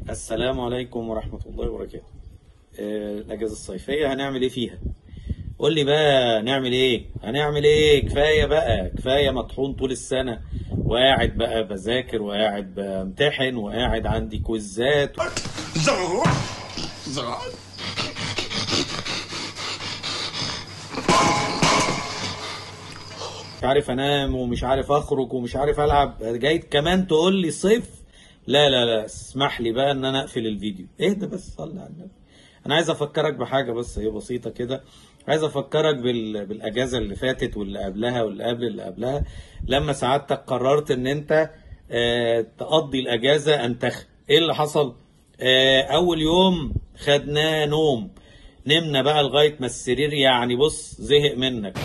السلام عليكم ورحمة الله وبركاته آه، الأجازة الصيفية هنعمل إيه فيها؟ قول لي بقى نعمل إيه؟ هنعمل إيه؟ كفاية بقى كفاية مطحون طول السنة وقاعد بقى بذاكر وقاعد بامتحن وقاعد عندي كويزات زغ زغ مش عارف انام ومش عارف اخرج ومش عارف العب جاي كمان تقول لي صيف لا لا لا اسمح لي بقى ان انا اقفل الفيديو اهدى بس صلي على النبي انا عايز افكرك بحاجه بس هي بسيطه كده عايز افكرك بال... بالاجازه اللي فاتت واللي قبلها واللي قبل اللي قبلها لما سعادتك قررت ان انت آه تقضي الاجازه انتخ ايه اللي حصل آه اول يوم خدناه نوم نمنا بقى لغايه ما السرير يعني بص زهق منك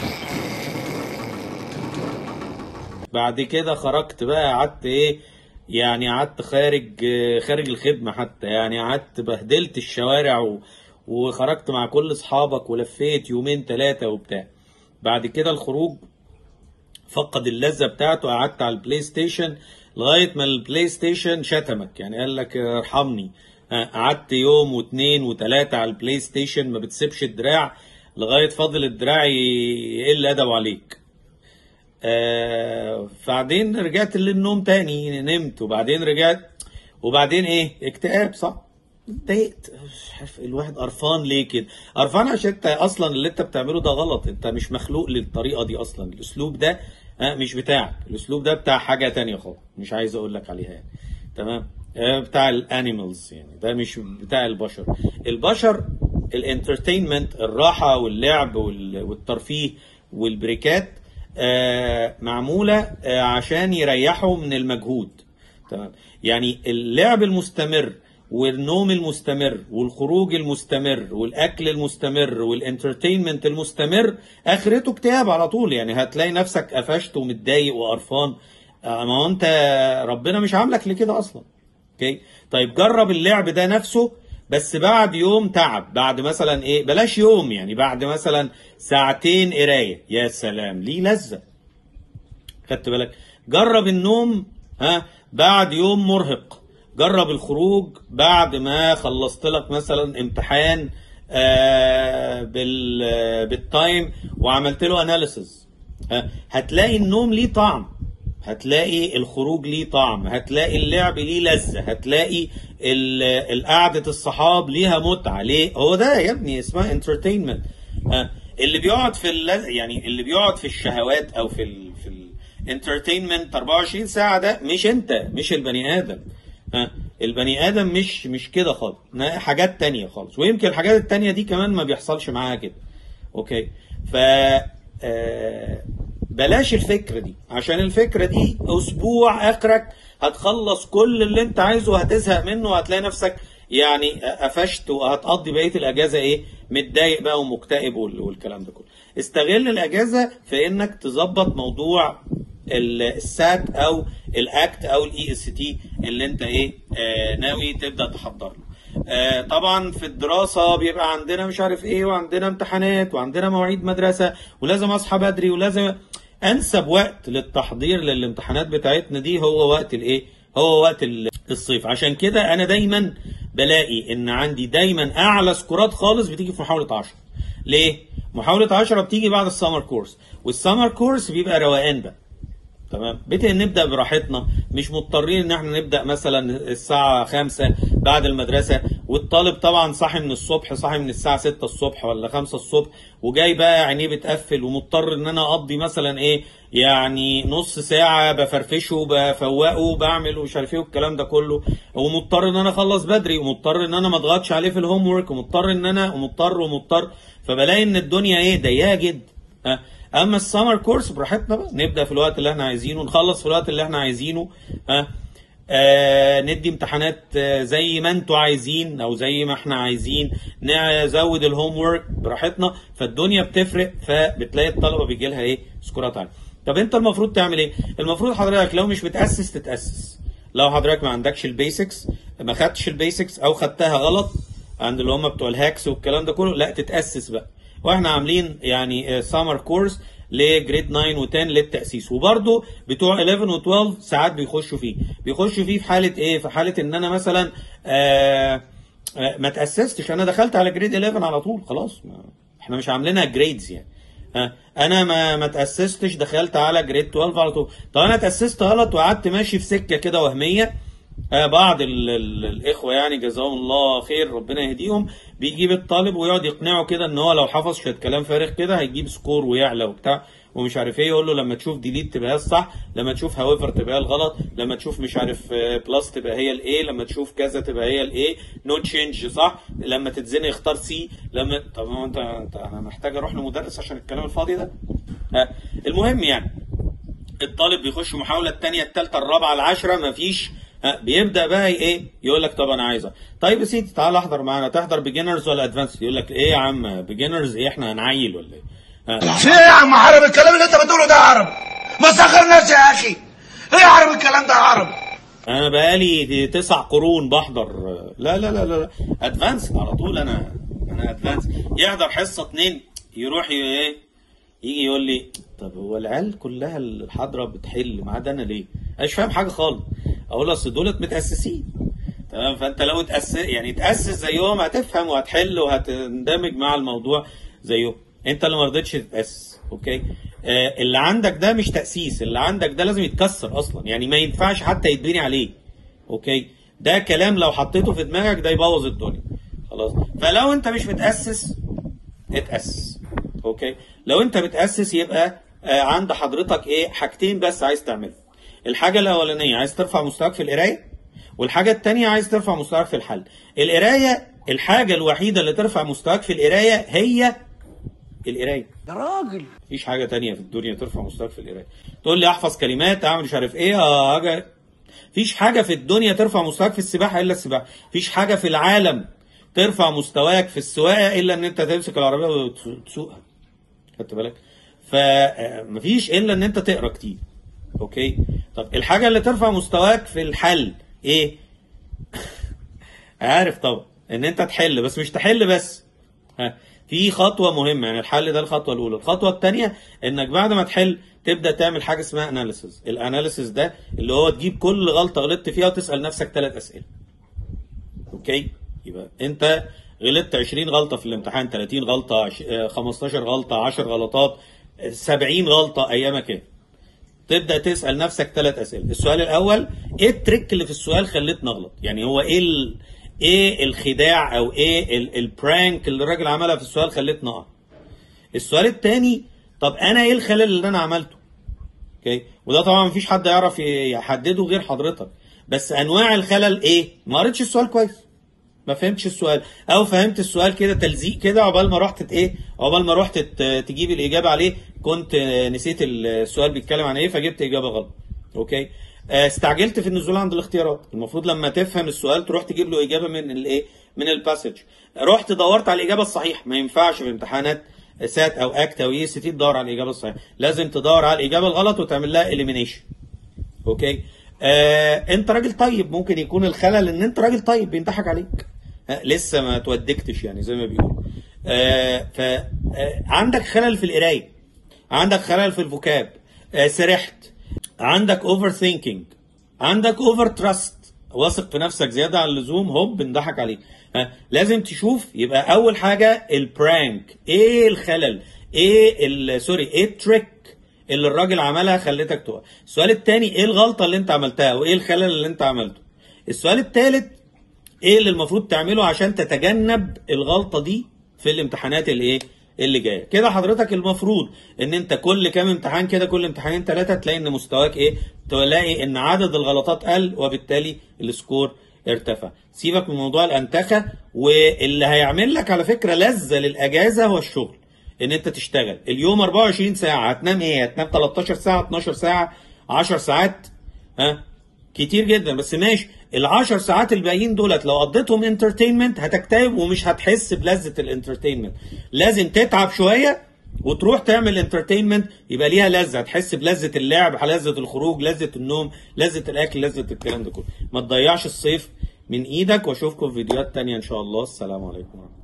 بعد كده خرجت بقى قعدت ايه يعني قعدت خارج آه، خارج الخدمة حتى يعني قعدت بهدلت الشوارع و... وخرجت مع كل اصحابك ولفيت يومين ثلاثة وبتاع بعد كده الخروج فقد اللذة بتاعته قعدت على البلاي ستيشن لغاية ما البلاي ستيشن شتمك يعني قال لك ارحمني آه، قعدت يوم واثنين وثلاثة على البلاي ستيشن ما بتسيبش الدراع لغاية فاضل الدراع ي- يقل أدبه عليك آه بعدين رجعت للنوم تاني نمت وبعدين رجعت وبعدين ايه اكتئاب صح اتضايقت مش عارف الواحد قرفان ليه كده قرفان عشان انت اصلا اللي انت بتعمله ده غلط انت مش مخلوق للطريقه دي اصلا الاسلوب ده آه مش بتاعك الاسلوب ده بتاع حاجه تانية خالص مش عايز اقول لك عليها يعني تمام آه بتاع الانيمالز يعني ده مش بتاع البشر البشر الانترتينمنت الراحه واللعب وال- والترفيه والبريكات آه، معموله آه، عشان يريحوا من المجهود تمام يعني اللعب المستمر والنوم المستمر والخروج المستمر والاكل المستمر والانترتينمنت المستمر اخرته اكتئاب على طول يعني هتلاقي نفسك قفشت ومتضايق وقرفان آه، ما هو انت ربنا مش عاملك لكده اصلا اوكي طيب جرب اللعب ده نفسه بس بعد يوم تعب بعد مثلا ايه بلاش يوم يعني بعد مثلا ساعتين قرايه يا سلام ليه لذه خدت بالك جرب النوم ها بعد يوم مرهق جرب الخروج بعد ما خلصت لك مثلا امتحان آه بال آه، بالتايم وعملت له اناليسز هتلاقي النوم ليه طعم هتلاقي الخروج ليه طعم هتلاقي اللعب ليه لذة هتلاقي ال- القعدة الصحاب ليها متعة ليه هو ده يا ابني اسمها انترتينمنت اللي بيقعد في الل- يعني اللي بيقعد في الشهوات او في ال في الانترتينمنت 24 ساعة ده مش انت مش البني ادم ها البني ادم مش مش كده خالص نا- حاجات تانية خالص ويمكن الحاجات التانية دي كمان ما بيحصلش معاها كده اوكي ف آه، بلاش الفكرة دي عشان الفكرة دي اسبوع اخرك هتخلص كل اللي انت عايزه وهتزهق منه وهتلاقي نفسك يعني قفشت وهتقضي بقية الاجازة ايه متضايق بقى ومكتئب وال- والكلام ده كله استغل الاجازة في انك تظبط موضوع ال- السات او الاكت او الاي اس تي اللي انت ايه آه ناوي تبدا تحضر له آه طبعا في الدراسه بيبقى عندنا مش عارف ايه وعندنا امتحانات وعندنا مواعيد مدرسه ولازم اصحى بدري ولازم انسب وقت للتحضير للامتحانات بتاعتنا دي هو وقت الايه هو وقت ال- الصيف عشان كده انا دايما بلاقي ان عندي دايما اعلى سكورات خالص بتيجي في محاوله 10 ليه محاوله 10 بتيجي بعد السمر كورس والسمر كورس بيبقى روقان بقى تمام بيتي نبدا براحتنا مش مضطرين ان احنا نبدا مثلا الساعه خمسة بعد المدرسه والطالب طبعا صاحي من الصبح صاحي من الساعه 6 الصبح ولا 5 الصبح وجاي بقى عينيه بتقفل ومضطر ان انا اقضي مثلا ايه يعني نص ساعه بفرفشه بفوقه بعمل ومش عارف ايه والكلام ده كله ومضطر ان انا اخلص بدري ومضطر ان انا ما اضغطش عليه في الهوم ورك ومضطر ان انا ومضطر ومضطر فبلاقي ان الدنيا ايه ضيقه جدا ها اما السمر كورس براحتنا بقى نبدا في الوقت اللي احنا عايزينه نخلص في الوقت اللي احنا عايزينه ها آه ندي امتحانات آه زي ما انتوا عايزين او زي ما احنا عايزين نزود الهوم ورك براحتنا فالدنيا بتفرق فبتلاقي الطلبه بيجي لها ايه سكورات عاليه طب انت المفروض تعمل ايه المفروض حضرتك لو مش متاسس تتاسس لو حضرتك ما عندكش البيسكس ما خدتش البيسكس او خدتها غلط عند اللي هم بتوع الهاكس والكلام ده كله لا تتاسس بقى واحنا عاملين يعني سامر كورس لجريد 9 و10 للتاسيس وبرده بتوع 11 و12 ساعات بيخشوا فيه بيخشوا فيه في حاله ايه في حاله ان انا مثلا آه آه، ما تاسستش انا دخلت على جريد 11 على طول خلاص ما احنا مش عاملينها جريدز يعني ها انا ما ما تاسستش دخلت على جريد 12 على طول طب انا تاسست غلط وقعدت ماشي في سكه كده وهميه آه، بعض ال ال الاخوه يعني جزاهم الله خير ربنا يهديهم بيجيب الطالب ويقعد يقنعه كده ان هو لو حفظ شويه كلام فارغ كده هيجيب سكور ويعلى وبتاع ومش عارف ايه يقول له لما تشوف ديليت تبقى هي الصح لما تشوف هاويفر تبقى هي الغلط لما تشوف مش عارف بلس تبقى هي الايه لما تشوف كذا تبقى هي الايه نو تشينج صح لما تتزنق اختار سي لما طب ما انت انت انا محتاج اروح لمدرس عشان الكلام الفاضي ده ها المهم يعني الطالب بيخش محاولة التانية التالتة الرابعة العاشرة مفيش ها بيبدا بقى ايه يقول لك طب انا عايزها طيب يا سيدي تعال احضر معانا تحضر بيجنرز ولا ادفانس يقول لك ايه يا عم بيجنرز ايه احنا هنعيل ولا ايه ها في ايه يا عم عرب الكلام اللي انت بتقوله ده يا عرب ما سخرناش يا اخي ايه يا عرب الكلام ده يا عرب انا بقالي تسع قرون بحضر لا لا لا لا ادفانس على طول انا انا ادفانس يحضر حصه اتنين يروح ي- ايه يجي يقول لي طب هو العيال كلها الحاضره بتحل ما عدا انا ليه؟ انا مش فاهم حاجه خالص اقول له اصل دولت متاسسين تمام فانت لو تاسس يعني تاسس زيهم هتفهم وهتحل وهتندمج مع الموضوع زيهم انت اللي ما رضيتش تتاسس اوكي آه اللي عندك ده مش تاسيس اللي عندك ده لازم يتكسر اصلا يعني ما ينفعش حتى يتبني عليه اوكي ده كلام لو حطيته في دماغك ده يبوظ الدنيا خلاص فلو انت مش متاسس اتاسس اوكي لو انت بتاسس يبقى آه عند حضرتك ايه حاجتين بس عايز تعملهم الحاجه الاولانيه عايز ترفع مستواك في القرايه والحاجه الثانيه عايز ترفع مستواك في الحل القرايه الحاجه الوحيده اللي ترفع مستواك في القرايه هي القرايه يا راجل مفيش حاجه تانية في الدنيا ترفع مستواك في القرايه تقول لي احفظ كلمات اعمل مش عارف ايه اه حاجه مفيش حاجه في الدنيا ترفع مستواك في السباحه الا السباحه مفيش حاجه في العالم ترفع مستواك في السواقه الا ان انت تمسك العربيه وتسوقها خدت بالك فمفيش الا ان انت تقرا كتير اوكي طب الحاجه اللي ترفع مستواك في الحل ايه عارف طبعا ان انت تحل بس مش تحل بس ها في خطوه مهمه يعني الحل ده الخطوه الاولى الخطوه الثانيه انك بعد ما تحل تبدا تعمل حاجه اسمها اناليسيز الاناليسيز ده اللي هو تجيب كل غلطه غلطت فيها وتسال نفسك ثلاث اسئله اوكي يبقى انت غلطت 20 غلطه في الامتحان 30 غلطه عش- آه، 15 غلطه 10 غلطات آه، 70 غلطه ايامك ايه تبدا تسال نفسك ثلاث اسئله السؤال الاول ايه التريك اللي في السؤال خلتني اغلط يعني هو ايه ال... ايه الخداع او ايه ال... البرانك اللي الراجل عملها في السؤال خلتني اقع السؤال الثاني طب انا ايه الخلل اللي انا عملته اوكي وده طبعا مفيش حد يعرف يحدده غير حضرتك بس انواع الخلل ايه ما قريتش السؤال كويس ما فهمتش السؤال او فهمت السؤال كده تلزيق كده عقبال ما رحت ت- ايه عقبال ما رحت ت- تجيب الاجابه عليه كنت آه، نسيت السؤال بيتكلم عن ايه فجبت اجابه غلط اوكي آه، استعجلت في النزول عند الاختيارات المفروض لما تفهم السؤال تروح تجيب له اجابه من الايه من الباسج رحت دورت على الاجابه الصحيحه ما ينفعش في امتحانات سات او اكت او اي سي تي تدور على الاجابه الصحيحه لازم تدور على الاجابه الغلط وتعمل لها اليمينيشن اوكي آه انت راجل طيب ممكن يكون الخلل ان انت راجل طيب بينضحك عليك آه لسه ما تودكتش يعني زي ما بيقولوا آه ف آه عندك خلل في القرايه عندك خلل في الفوكاب آه سرحت عندك اوفر ثينكينج عندك اوفر تراست واثق في نفسك زياده عن اللزوم هوب بنضحك عليك ها لازم تشوف يبقى اول حاجه البرانك ايه الخلل ايه ال- سوري ايه التريك اللي الراجل عملها خلتك تقع السؤال الثاني ايه الغلطه اللي انت عملتها وايه الخلل اللي انت عملته السؤال الثالث ايه اللي المفروض تعمله عشان تتجنب الغلطه دي في الامتحانات اللي ايه اللي جايه كده حضرتك المفروض ان انت كل كام امتحان كده كل امتحانين ثلاثه تلاقي ان مستواك ايه تلاقي ان عدد الغلطات قل وبالتالي السكور ارتفع سيبك من موضوع الانتخه واللي هيعمل لك على فكره لذه للاجازه هو الشغل ان انت تشتغل اليوم 24 ساعه هتنام ايه هتنام 13 ساعه 12 ساعه 10 ساعات ها كتير جدا بس ماشي العشر ساعات الباقيين دولت لو قضيتهم انترتينمنت هتكتئب ومش هتحس بلذة الانترتينمنت لازم تتعب شوية وتروح تعمل انترتينمنت يبقى ليها لذة هتحس بلذة اللعب لذة الخروج لذة النوم لذة الاكل لذة الكلام ده كله ما تضيعش الصيف من ايدك واشوفكم في فيديوهات تانية ان شاء الله السلام عليكم ورحمة الله